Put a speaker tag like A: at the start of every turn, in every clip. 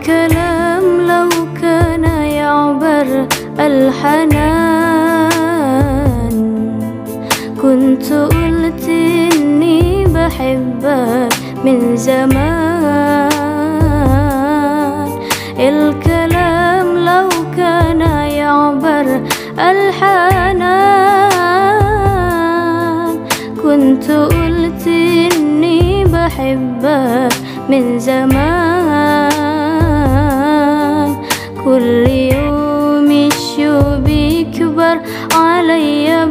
A: الكلام لو كان يعبر الحنان كنت قلت إني بحبك من زمان الكلام لو كان يعبر الحنان كنت قلت إني بحبك من زمان كل يوم الشوق بيكبر علي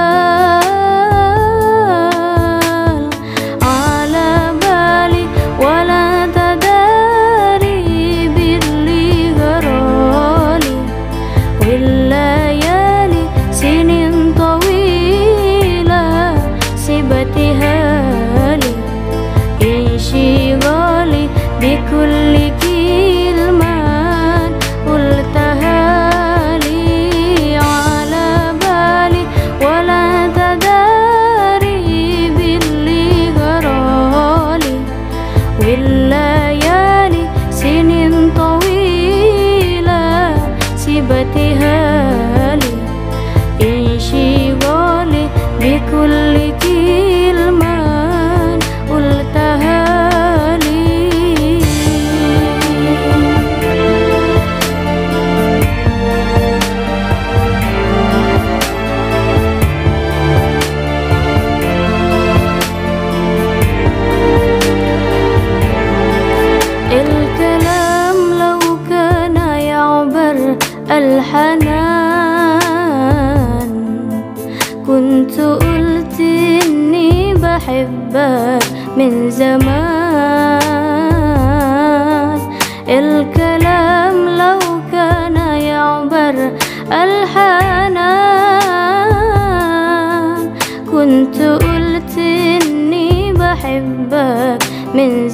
A: بال على بالي ولا تداري باللي جرالي والليالي سنين طويلة سبتها لي انشغالي بكل كلمة قلتها لي على بالي ولا تداري باللي جرالي والليالي سنين طويلة سبتها لي انشغالي بكل كلمة قلتها لي الكلام لو كان يعبر الحنان كنت قلت إني بحبك من زمان الكلام لو كان يعبر الحنان كنت قلت إني بحبك من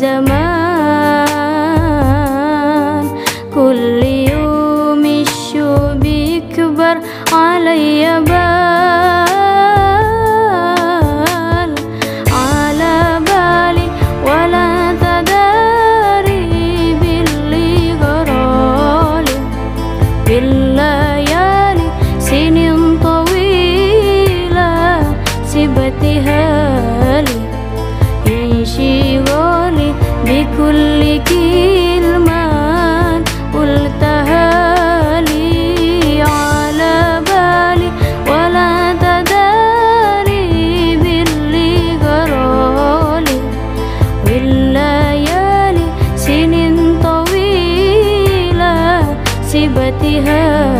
A: زمان كل يوم الشوق بيكبر علي بال على بالي ولا تداري باللي جرالي بالليالي سنين طويلة سبتها لي انشغالي بكل كلمة قلتها لي على بالي ولا تداري باللي جرالي والليالي سنين طويلة سبتها